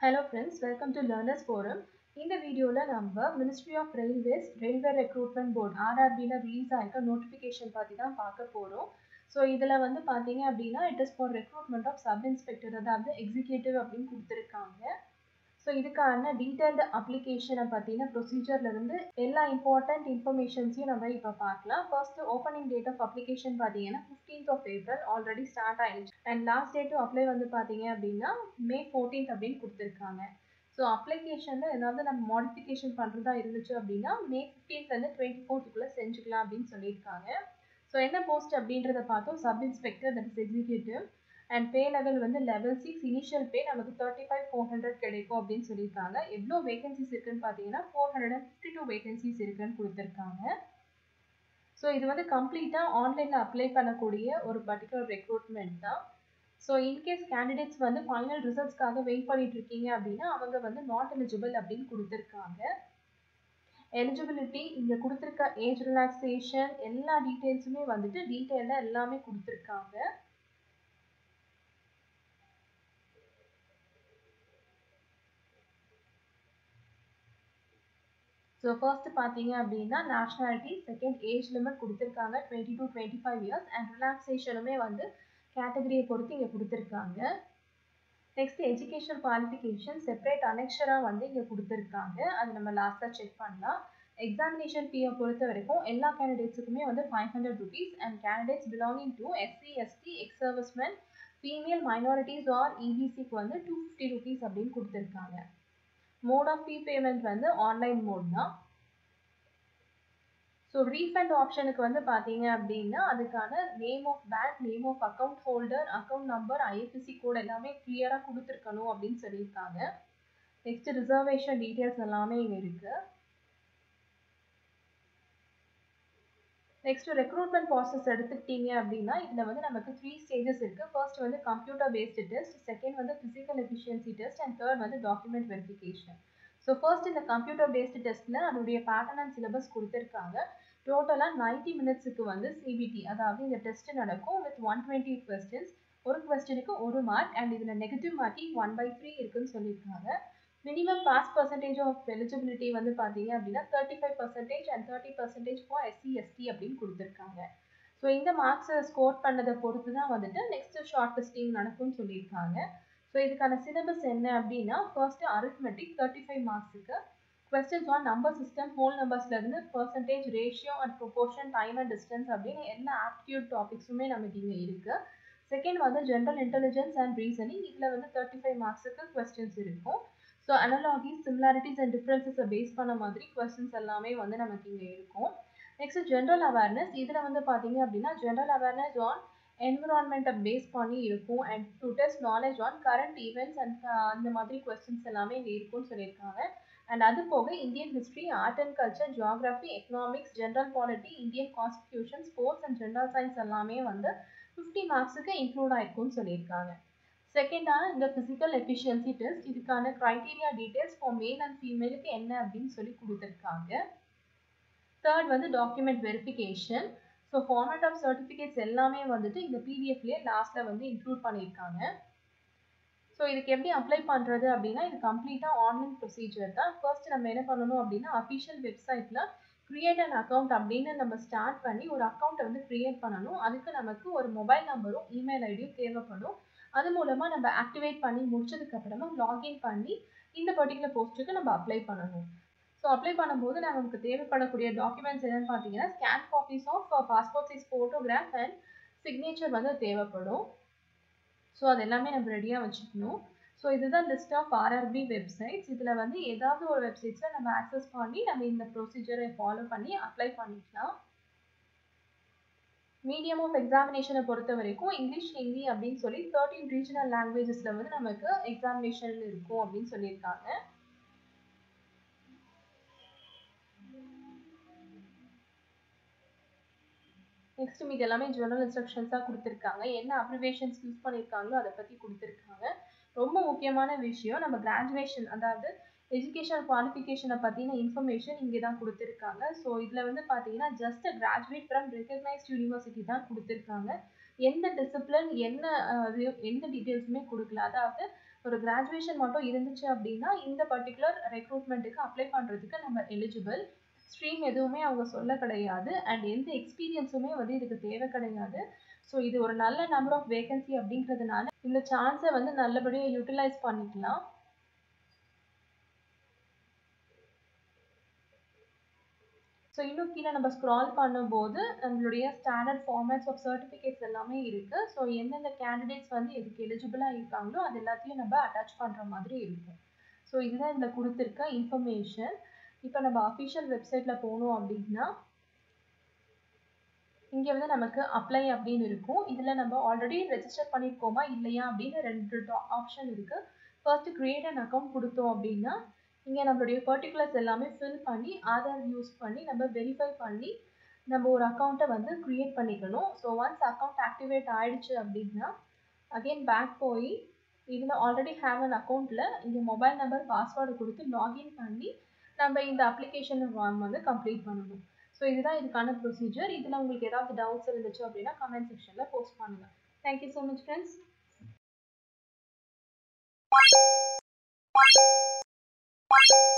hello friends welcome to learners forum இந்த வீடியோவில் நம்ம ministry of railways railway recruitment board ஆர்ஆர்பியில் ரிலீஸ் ஆகிருக்க நோட்டிஃபிகேஷன் பற்றி தான் பார்க்க போகிறோம் ஸோ இதில் வந்து பார்த்தீங்க அப்படின்னா it is for recruitment of sub inspector அதாவது எக்ஸிக்யூட்டிவ் அப்படின்னு கொடுத்துருக்காங்க ஸோ இதுக்கான டீட்டெயில்டு அப்ளிகேஷனை பற்றின ப்ரொசீஜர்லேருந்து எல்லா இம்பார்ட்டண்ட் இன்ஃபர்மேஷன்ஸையும் நம்ம இப்போ பார்க்கலாம் first opening date of application பார்த்தீங்கன்னா fifteenth of April already start ஆயிடுச்சு and last date to apply வந்து பார்த்தீங்க அப்படின்னா மே ஃபோர்டீன்த் அப்படின்னு கொடுத்துருக்காங்க ஸோ அப்ளிகேஷனில் ஏதாவது நம்ம மாடிஃபிகேஷன் பண்ணுறதா இருந்துச்சு அப்படின்னா மே ஃபிஃப்டீன்த்லேருந்து டுவெண்ட்டி ஃபோர்த்துக்குள்ளே செஞ்சுக்கலாம் அப்படின்னு சொல்லியிருக்காங்க ஸோ என்ன போஸ்ட் அப்படின்றத பார்த்தோம் sub inspector that is executive and pay level வந்து லெவல் சிக்ஸ் இனிஷியல் பே நமக்கு தேர்ட்டி ஃபைவ் ஃபோர் ஹண்ட்ரட் கிடைக்கும் அப்படின்னு சொல்லியிருக்காங்க எவ்வளோ வேகன்சிஸ் இருக்குன்னு பார்த்தீங்கன்னா four hundred and fifty two vacancies இருக்குன்னு கொடுத்துருக்காங்க ஸோ இது வந்து கம்ப்ளீட்டாக ஆன்லைனில் அப்ளை பண்ணக்கூடிய ஒரு பர்டிகுலர் ரெக்ரூட்மெண்ட் தான் ஸோ இன்கேஸ் கேண்டிடேட்ஸ் வந்து ஃபைனல் ரிசல்ட்ஸ்க்காக வெயிட் பண்ணிட்டு இருக்கீங்க அப்படின்னா அவங்க வந்து நாட் எலிஜிபிள் அப்படின்னு கொடுத்துருக்காங்க எலிஜிபிலிட்டி இங்கே கொடுத்துருக்க ஏஜ் ரிலாக்ஸேஷன் எல்லா டீட்டெயில்ஸுமே வந்துட்டு டீட்டெயிலாக எல்லாமே கொடுத்துருக்காங்க ஸோ ஃபர்ஸ்ட் பார்த்தீங்க அப்படின்னா நேஷ்னாலிட்டி செகண்ட் ஏஜ் லிமிட் கொடுத்துருக்காங்க twenty to twenty five years and ரிலாக்ஸேஷனுமே வந்து கேட்டகரியை பொறுத்து இங்கே கொடுத்துருக்காங்க நெக்ஸ்ட் எஜுகேஷன் குவாலிஃபிகேஷன் செப்பரேட் அனெக்ஷராக வந்து இங்கே கொடுத்துருக்காங்க அது நம்ம லாஸ்ட்டாக செக் பண்ணலாம் எக்ஸாமினேஷன் ஃபீயை பொறுத்த வரைக்கும் எல்லா கேண்டிடேட்ஸுக்குமே வந்து five hundred rupees and candidates belonging to SC ST ex servicemen female minorities or இபிசிக்கு வந்து டூ ஃபிஃப்டி ருபீஸ் அப்படின்னு கொடுத்துருக்காங்க மோட் ஆஃப் ஃபீ பேமெண்ட் வந்து ஆன்லைன் மோட் தான் ஸோ ரீஃபண்ட் ஆப்ஷனுக்கு வந்து பார்த்தீங்க அப்படின்னா அதுக்கான name of bank name of account holder account number IFSC code எல்லாமே கிளியராக கொடுத்துருக்கணும் அப்படின்னு சொல்லியிருக்காங்க நெக்ஸ்ட் ரிசர்வேஷன் டீட்டெயில்ஸ் எல்லாமே இங்கே இருக்கு நெக்ஸ்ட் ரெக்ரூட்மெண்ட் ப்ராசஸ் எடுத்துக்கிட்டீங்க அப்படின்னா இதில் வந்து நமக்கு த்ரீ ஸ்டேஜஸ் இருக்குது ஃபர்ஸ்ட் வந்து கம்ப்யூட்டர் பேஸ்டு டெஸ்ட் செகண்ட் வந்து physical efficiency test and third வந்து டாக்குமெண்ட் வெரிஃபிகேஷன் ஸோ ஃபர்ஸ்ட் இந்த கம்ப்யூட்டர் பேஸ்டு டெஸ்ட்டில் அதோடைய பேட்டர்ன் அண்ட் சிலபஸ் கொடுத்துருக்காங்க டோட்டலாக நைன்ட்டி மினிட்ஸுக்கு வந்து சிபிடி அதாவது இந்த டெஸ்ட் நடக்கும் வித் ஒன் டுவெண்ட்டி கொஸ்டின்ஸ் ஒரு கொஸ்டினுக்கு ஒரு மார்க் அண்ட் இதில் negative marking one by three இருக்குன்னு சொல்லியிருக்காங்க minimum pass percentage of eligibility வந்து பார்த்தீங்க அப்படின்னா thirty five percentage and thirty percentage for SC ST அப்படின்னு கொடுத்துருக்காங்க ஸோ இந்த மார்க்ஸை ஸ்கோர் பண்ணதை பொறுத்து தான் வந்துட்டு நெக்ஸ்ட் ஷார்ட் லிஸ்டிங் நடக்கும்னு சொல்லியிருக்காங்க ஸோ இதுக்கான சிலபஸ் என்ன அப்படின்னா ஃபர்ஸ்ட் அரித்மெட்டிக் தேர்ட்டி ஃபைவ் மார்க்ஸுக்கு questions on number system whole நம்பர்ஸ்லேருந்து percentage ratio and proportion time and distance அப்படின்னு எல்லா ஆப்டியூட் டாபிக்ஸுமே நமக்கு இங்கே இருக்குது செகண்ட் வந்து ஜென்ரல் இன்டெலிஜென்ஸ் அண்ட் ரீசனிங் இதில் வந்து தேர்ட்டி ஃபைவ் மார்க்ஸுக்கு கொஸ்டின்ஸ் இருக்கும் ஸோ அனலாகி சிமிலாரிட்டிஸ் அண்ட் டிஃப்ரென்சஸை பேஸ் பண்ண மாதிரி கொஸ்டின்ஸ் எல்லாமே வந்து நமக்கு இங்கே இருக்கும் நெக்ஸ்ட் ஜென்ரல் அவேர்னஸ் இதில் வந்து பார்த்தீங்க அப்படின்னா ஜென்ரல் அவேர்னஸ் ஆன் என்விரான்மெண்ட்டை பேஸ் பண்ணி இருக்கும் and to test knowledge on current events and அந்த மாதிரி கொஸ்டின்ஸ் எல்லாமே இங்கே இருக்கும்னு சொல்லியிருக்காங்க அண்ட் அது போக Indian history art and culture geography economics general polity Indian constitution sports and general science எல்லாமே வந்து ஃபிஃப்டி மார்க்ஸுக்கு இன்க்ளூட் ஆயிருக்கும்னு சொல்லியிருக்காங்க செகண்டான இந்த ஃபிசிக்கல் எஃபிஷியன்சி டெஸ்ட் இதுக்கான criteria details for male and ஃபீமேலுக்கு என்ன அப்படின்னு சொல்லி கொடுத்துருக்காங்க தேர்ட் வந்து document verification so format of certificates எல்லாமே வந்துட்டு இந்த பிடிஎஃப்லேயே லாஸ்ட்டில் வந்து இன்க்ளூட் பண்ணியிருக்காங்க ஸோ இதுக்கு எப்படி அப்ளை பண்ணுறது அப்படின்னா இது கம்ப்ளீட்டாக ஆன்லைன் ப்ரொசீஜர் தான் ஃபர்ஸ்ட் நம்ம என்ன பண்ணணும் அப்படின்னா அஃபிஷியல் வெப்சைட்டில் க்ரியேட் அன் அக்கௌண்ட் அப்படின்னு நம்ம ஸ்டார்ட் பண்ணி ஒரு அக்கௌண்ட்டை வந்து க்ரியேட் பண்ணணும் அதுக்கு நமக்கு ஒரு மொபைல் நம்பரும் இமெயில் ஐடியும் தேவைப்படும் அது மூலமாக நம்ம ஆக்டிவேட் பண்ணி முடிச்சதுக்கு அப்புறமா லாகின் பண்ணி இந்த பர்டிகுலர் போஸ்ட்டுக்கு நம்ம அப்ளை பண்ணணும் ஸோ அப்ளை பண்ணும்போது நமக்கு தேவைப்படக்கூடிய டாக்குமெண்ட்ஸ் என்னென்னு பார்த்தீங்கன்னா scan copies of passport size photograph and signature வந்து தேவைப்படும் ஸோ அது எல்லாமே நம்ம ரெடியாக வச்சுக்கணும் ஸோ இதுதான் லிஸ்ட் ஆஃப் ஆர்ஆர்பி வெப்சைட்ஸ் இதில் வந்து ஏதாவது ஒரு வெப்சைட்ஸில் நம்ம ஆக்சஸ் பண்ணி நம்ம இந்த ப்ரொசீஜரை ஃபாலோ பண்ணி அப்ளை பண்ணிக்கலாம் மீடியம் ஆஃப் எக்ஸாமினேஷனை பொறுத்த வரைக்கும் இங்கிலீஷ் ஹிந்தி அப்படின்னு சொல்லி தேர்ட்டின் ரீஜனல் லாங்குவேஜஸில் வந்து நமக்கு எக்ஸாமினேஷன் இருக்கும் அப்படின்னு சொல்லியிருக்காங்க நெக்ஸ்ட் மீது எல்லாமே ஜெனரல் இன்ஸ்ட்ரக்ஷன்ஸாக கொடுத்துருக்காங்க என்ன அப்ரிவேஷன்ஸ் யூஸ் பண்ணியிருக்காங்களோ அதை பற்றி கொடுத்துருக்காங்க ரொம்ப முக்கியமான விஷயம் நம்ம கிராஜுவேஷன் அதாவது எஜுகேஷன் குவாலிஃபிகேஷனை பற்றின இன்ஃபர்மேஷன் இங்கே தான் கொடுத்துருக்காங்க ஸோ இதில் வந்து பார்த்தீங்கன்னா just graduate from recognised university தான் கொடுத்துருக்காங்க எந்த டிசிப்ளின் என்ன எந்த டீட்டெயில்ஸுமே கொடுக்கல அதாவது ஒரு கிராஜுவேஷன் மட்டும் இருந்துச்சு அப்படின்னா இந்த பர்டிகுலர் ரெக்ரூட்மெண்ட்டுக்கு அப்ளை பண்ணுறதுக்கு நம்ம எலிஜிபிள் ஸ்ட்ரீம் எதுவுமே அவங்க சொல்ல கிடையாது அண்ட் எந்த எக்ஸ்பீரியன்ஸுமே வந்து இதுக்கு தேவை கிடையாது ஸோ இது ஒரு நல்ல நம்பர் ஆஃப் வேகன்சி அப்படிங்கிறதுனால இந்த சான்ஸை வந்து நல்லபடியாக யூட்டிலைஸ் பண்ணிக்கலாம் ஸோ இன்னும் கீழே நம்ம ஸ்க்ரால் பண்ணும்போது நம்மளுடைய ஸ்டாண்டர்ட் ஃபார்மேட்ஸ் ஆஃப் சர்டிஃபிகேட்ஸ் எல்லாமே இருக்குது ஸோ எந்தெந்த கேண்டிடேட்ஸ் வந்து எதுக்கு எலிஜிபிளாக இருக்காங்களோ அது எல்லாத்தையும் நம்ம அட்டாச் பண்ணுற மாதிரி இருக்கும் ஸோ இதுதான் இதில் கொடுத்துருக்க இன்ஃபர்மேஷன் இப்போ நம்ம அஃபிஷியல் வெப்சைட்டில் போனோம் அப்படின்னா இங்கே வந்து நமக்கு அப்ளை அப்படின்னு இருக்கும் இதில் நம்ம ஆல்ரெடி ரெஜிஸ்டர் பண்ணியிருக்கோமா இல்லையா அப்படின்னு ரெண்டு ஆப்ஷன் இருக்குது ஃபர்ஸ்ட்டு க்ரியேட் அண்ட் அக்கௌண்ட் கொடுத்தோம் அப்படின்னா இங்கே நம்மளுடைய பர்டிகுலர்ஸ் எல்லாமே ஃபில் பண்ணி ஆதார் யூஸ் பண்ணி நம்ம வெரிஃபை பண்ணி நம்ம ஒரு அக்கௌண்ட்டை வந்து க்ரியேட் பண்ணிக்கணும் ஸோ ஒன்ஸ் அக்கௌண்ட் ஆக்டிவேட் ஆயிடுச்சு அப்படின்னா அகெயின் பேக் போய் இதில் ஆல்ரெடி ஹேவ் அன் அக்கௌண்ட்டில் இங்கே மொபைல் நம்பர் பாஸ்வேர்டு கொடுத்து லாகின் பண்ணி நம்ம இந்த அப்ளிகேஷன் ஃபார்ம் வந்து கம்ப்ளீட் பண்ணணும் ஸோ இதுதான் இதுக்கான ப்ரொசீஜர் இதில் உங்களுக்கு ஏதாவது டவுட்ஸ் இருந்துச்சு அப்படின்னா கமெண்ட் செக்ஷனில் போஸ்ட் பண்ணுங்கள் தேங்க்யூ ஸோ மச் ஃப்ரெண்ட்ஸ்